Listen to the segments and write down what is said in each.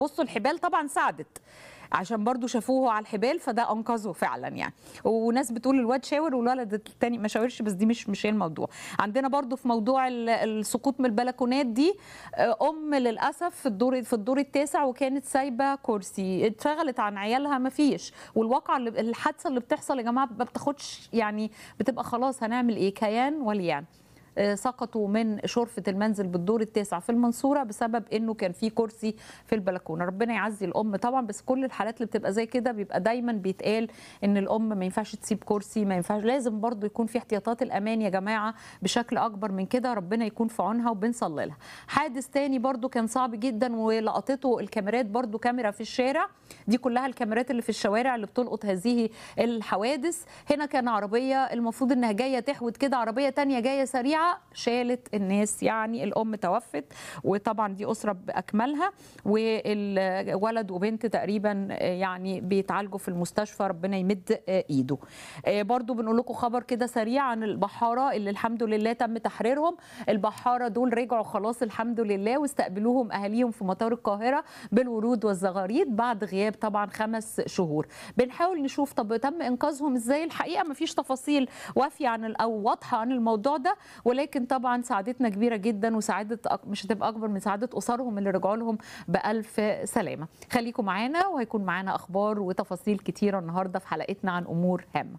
بصوا الحبال طبعا ساعدت عشان برضو شافوه على الحبال فده انقذه فعلا يعني وناس بتقول الواد شاور والولد التاني ما شاورش بس دي مش مش هي الموضوع عندنا برضو في موضوع ال- السقوط من البلكونات دي آه، ام للاسف في الدور في الدور التاسع وكانت سايبه كرسي اتشغلت عن عيالها ما فيش والواقع اللي الحادثه اللي بتحصل يا جماعه ما بتاخدش يعني بتبقى خلاص هنعمل ايه كيان وليان آه، سقطوا من شرفة المنزل بالدور التاسع في المنصورة بسبب انه كان في كرسي في البلكونة ربنا يعزي الام طبعا بس كل الحالات اللي بتبقى زي كده بيبقى دايما بيتقال ان الام ما ينفعش تسيب كرسي ما ينفعش لازم برضو يكون في احتياطات الامان يا جماعة بشكل اكبر من كده ربنا يكون في عونها وبنصلي لها حادث تاني برضو كان صعب جدا ولقطته الكاميرات برضو كاميرا في الشارع دي كلها الكاميرات اللي في الشوارع اللي بتلقط هذه الحوادث هنا كان عربية المفروض انها جاية تحود كده عربية تانية جاية سريعة شالت الناس يعني الام توفت وطبعا دي اسرة باكملها والولد وبنت تقريبا يعني بيتعالجوا في المستشفى ربنا يمد ايده برضو بنقول لكم خبر كده سريع عن البحارة اللي الحمد لله تم تحريرهم البحارة دول رجعوا خلاص الحمد لله واستقبلوهم اهاليهم في مطار القاهرة بالورود والزغاريد بعد غياب طبعا خمس شهور بنحاول نشوف طب تم انقاذهم ازاي الحقيقه ما فيش تفاصيل وافيه عن ال- او واضحه عن الموضوع ده ولكن طبعا سعادتنا كبيره جدا وسعاده أك- مش هتبقى اكبر من سعاده اسرهم اللي رجعوا لهم بالف سلامه خليكم معانا وهيكون معانا اخبار وتفاصيل كتيره النهارده في حلقتنا عن امور هامه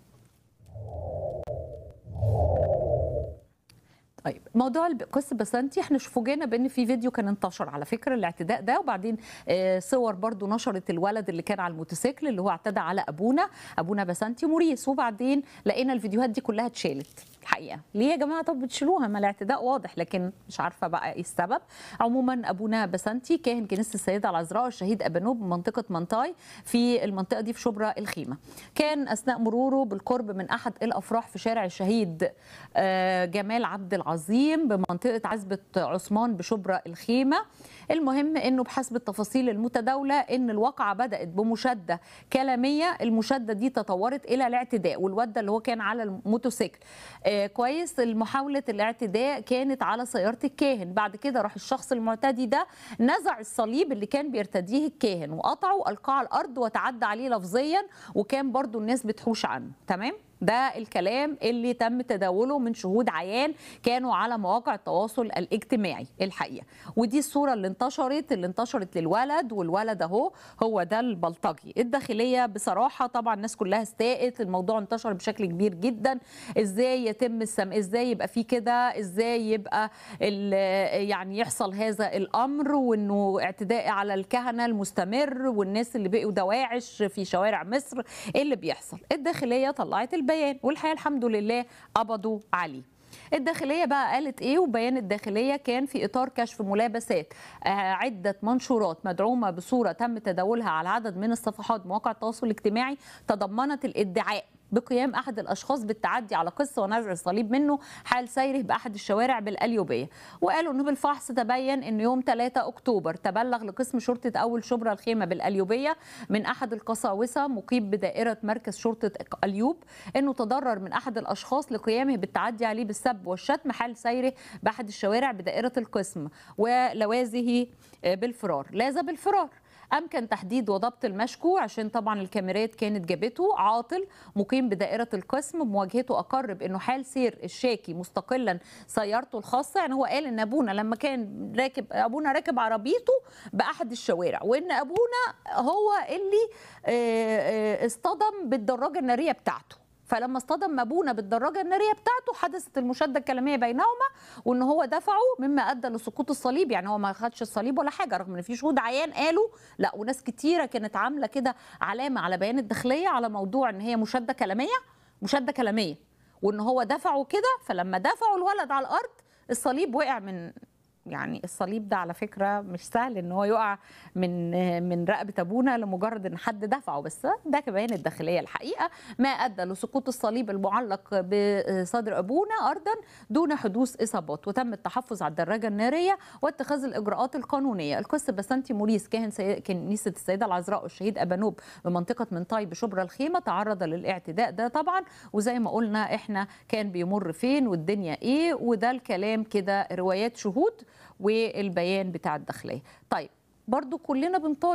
طيب موضوع الب- قصه بسنتي احنا فوجئنا بان في فيديو كان انتشر على فكره الاعتداء ده وبعدين آه، صور برضو نشرت الولد اللي كان على الموتوسيكل اللي هو اعتدى على ابونا ابونا بسنتي موريس وبعدين لقينا الفيديوهات دي كلها اتشالت الحقيقه ليه يا جماعه طب بتشيلوها ما الاعتداء واضح لكن مش عارفه بقى ايه السبب عموما ابونا بسنتي كاهن كنيسه السيده العذراء الشهيد ابانوب بمنطقه منطاي في المنطقه دي في شبرا الخيمه كان اثناء مروره بالقرب من احد الافراح في شارع الشهيد آه، جمال عبد العظيم بمنطقه عزبه عثمان بشبرا الخيمه المهم انه بحسب التفاصيل المتداوله ان الواقعه بدات بمشاده كلاميه المشاده دي تطورت الى الاعتداء والواد ده اللي هو كان على الموتوسيكل آه كويس محاوله الاعتداء كانت على سياره الكاهن بعد كده راح الشخص المعتدي ده نزع الصليب اللي كان بيرتديه الكاهن وقطعه والقاه على الارض وتعدى عليه لفظيا وكان برضو الناس بتحوش عنه تمام ده الكلام اللي تم تداوله من شهود عيان كانوا على مواقع التواصل الاجتماعي الحقيقه ودي الصوره اللي انتشرت اللي انتشرت للولد والولد اهو هو ده البلطجي الداخليه بصراحه طبعا الناس كلها استاءت الموضوع انتشر بشكل كبير جدا ازاي يتم السم ازاي يبقى في كده ازاي يبقى ال- يعني يحصل هذا الامر وانه اعتداء على الكهنه المستمر والناس اللي بقوا دواعش في شوارع مصر ايه اللي بيحصل الداخليه طلعت البيان والحقيقه الحمد لله قبضوا عليه الداخلية بقى قالت ايه وبيان الداخلية كان في اطار كشف ملابسات آه، عدة منشورات مدعومة بصورة تم تداولها على عدد من الصفحات مواقع التواصل الاجتماعي تضمنت الادعاء بقيام احد الاشخاص بالتعدي على قصه ونزع الصليب منه حال سيره باحد الشوارع بالقليوبيه وقالوا انه بالفحص تبين ان يوم 3 اكتوبر تبلغ لقسم شرطه اول شبرا الخيمه بالقليوبيه من احد القساوسه مقيم بدائره مركز شرطه اليوب انه تضرر من احد الاشخاص لقيامه بالتعدي عليه بالسب والشتم حال سيره باحد الشوارع بدائره القسم ولوازه بالفرار لاذ بالفرار امكن تحديد وضبط المشكو عشان طبعا الكاميرات كانت جابته عاطل مقيم بدائره القسم بمواجهته اقر بانه حال سير الشاكي مستقلا سيارته الخاصه يعني هو قال ان ابونا لما كان راكب ابونا راكب عربيته باحد الشوارع وان ابونا هو اللي آه، آه، اصطدم بالدراجه الناريه بتاعته فلما اصطدم ابونا بالدراجه الناريه بتاعته حدثت المشاده الكلاميه بينهما وان هو دفعه مما ادى لسقوط الصليب يعني هو ما خدش الصليب ولا حاجه رغم ان في شهود عيان قالوا لا وناس كتيره كانت عامله كده علامه على بيان الداخليه على موضوع ان هي مشاده كلاميه مشاده كلاميه وان هو دفعه كده فلما دفعوا الولد على الارض الصليب وقع من يعني الصليب ده على فكره مش سهل ان هو يقع من من رقبه ابونا لمجرد ان حد دفعه بس ده كمان الداخليه الحقيقه ما ادى لسقوط الصليب المعلق بصدر ابونا ارضا دون حدوث اصابات وتم التحفظ على الدراجه الناريه واتخاذ الاجراءات القانونيه القس بسنتي موريس كاهن سي... كنيسه السيده العذراء والشهيد ابانوب بمنطقه منطاي بشبرا الخيمه تعرض للاعتداء ده طبعا وزي ما قلنا احنا كان بيمر فين والدنيا ايه وده الكلام كده روايات شهود والبيان بتاع الداخليه طيب برضو كلنا بنطالب